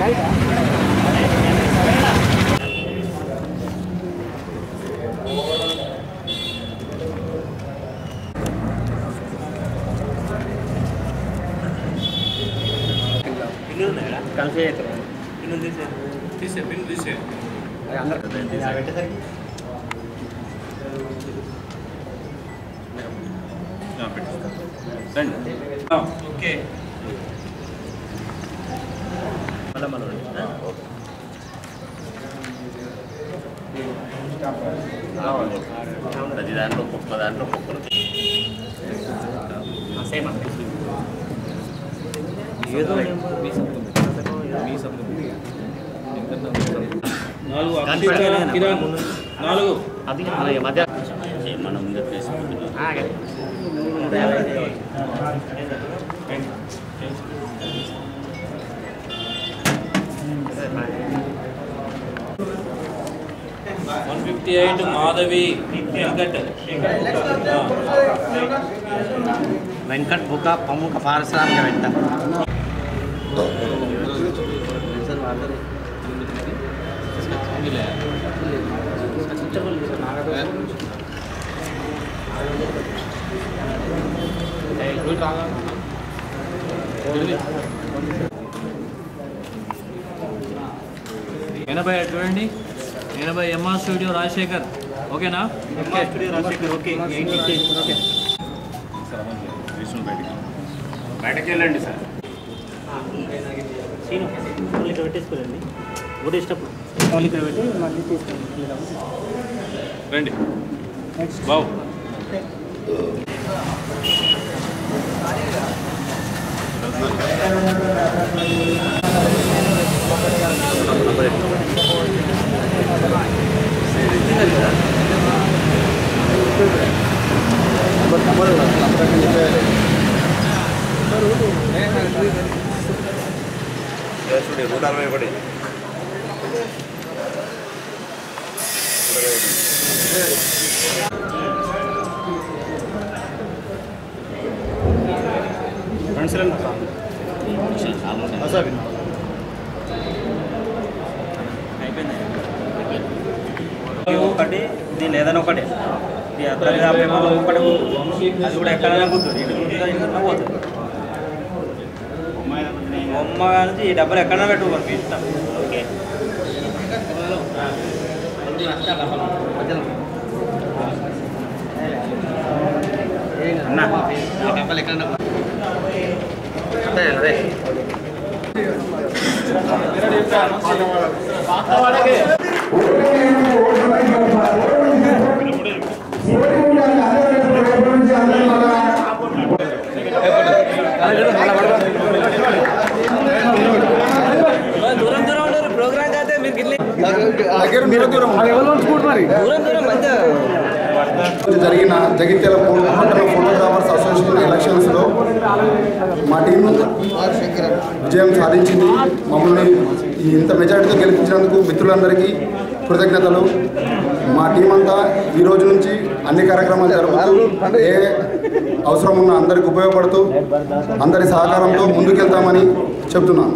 కలిసి తీసే పిన్ తీసే పెట్టేసరికి రండి ఓకే మళ్ళీ మళ్ళీ ప్రతి దాంట్లో ఒక్కొక్క దాంట్లో ఒక్కొక్కరు సేమ్ అంతే ఏదో నాలుగు అక్షిత కిరణ్ నాలుగు అది మన మధ్య మనం ముందే చేసుకుంటున్నాం ఆగే. One fifty eight Madhavi Venkat Venkat బుక ప్రముఖ పారిశ్రామిక వెంట ఎనభై చూడండి ఎనభై ఎంఆర్ స్టూడియో రాజశేఖర్ ఓకేనా బయటకు వెళ్ళండి సార్ సీను మళ్ళీ ఇక్కడ పెట్టేసుకోలేండి ఓటేసినప్పుడు మళ్ళీ ఇక్కడ పెట్టి మళ్ళీ తీసుకెళ్ళి రండి బావు నూట అరవై ఒకటి ఒకటి దీని ఏదైనా ఒకటి ఇది అర్థం యాభై మళ్ళీ ఒకటి అది కూడా ఎక్కడైనా కూర్చోదు ఇటు కూర్చుంటే ఇటు కూర్చున్నా పోతుంది బొమ్మ నుంచి ఈ డబ్బులు ఎక్కడైనా పెట్టుకోరు మీ ఇష్టం ఓకే అన్నా ఆ డబ్బులు ఎక్కడైనా అదే అదే దూరం దూరం ఉండరు ప్రోగ్రామ్ అయితే మీరు గిట్ల దూరం దూరం మధ్య జరిగిన జగిత్యాల పో- పట్టణ ఫోటోగ్రాఫర్స్ అసోసియేషన్ ఎలక్షన్స్లో మా టీం విజయం సాధించింది మమ్మల్ని ఈ ఇంత మెజార్టీతో గెలిపించినందుకు మిత్రులందరికీ కృతజ్ఞతలు మా టీం అంతా ఈ రోజు నుంచి అన్ని కార్యక్రమాలు జరుపుతూ ఏ అవసరం ఉన్న అందరికి ఉపయోగపడుతూ అందరి సహకారంతో ముందుకెళ్తామని చెప్తున్నాను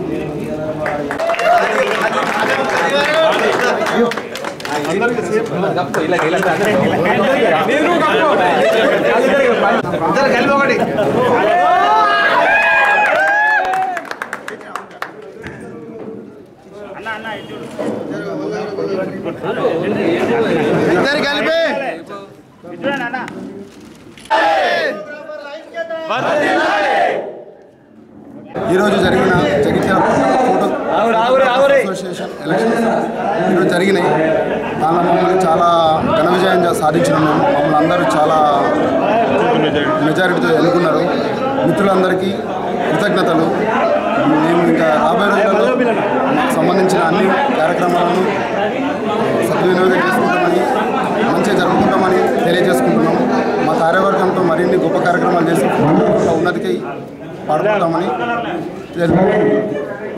ఈరోజు జరిగిన జగిత్యాల ఫోటో అసోసియేషన్ ఎలక్షన్స్ ఈరోజు జరిగినాయి దానిలో మమ్మల్ని చాలా ఘన విజయం జా- సాధించినాం మేము మమ్మల్ని అందరూ చాలా మెజారిటీతో ఎన్నుకున్నారు మిత్రులందరికీ కృతజ్ఞతలు మేము ఇంకా రాబోయే రోజులలో మాకు సంబంధించిన అన్ని కార్యక్రమాలను సద్వినియోగం చేసుకుంటామని మంచిగా జరుపుకుంటామని తెలియజేసుకుంటున్నాం మా కార్యవర్గంతో మరిన్ని గొప్ప కార్యక్రమాలు చేసి ఉన్నతికి పాడుకుంటామని తెలుపు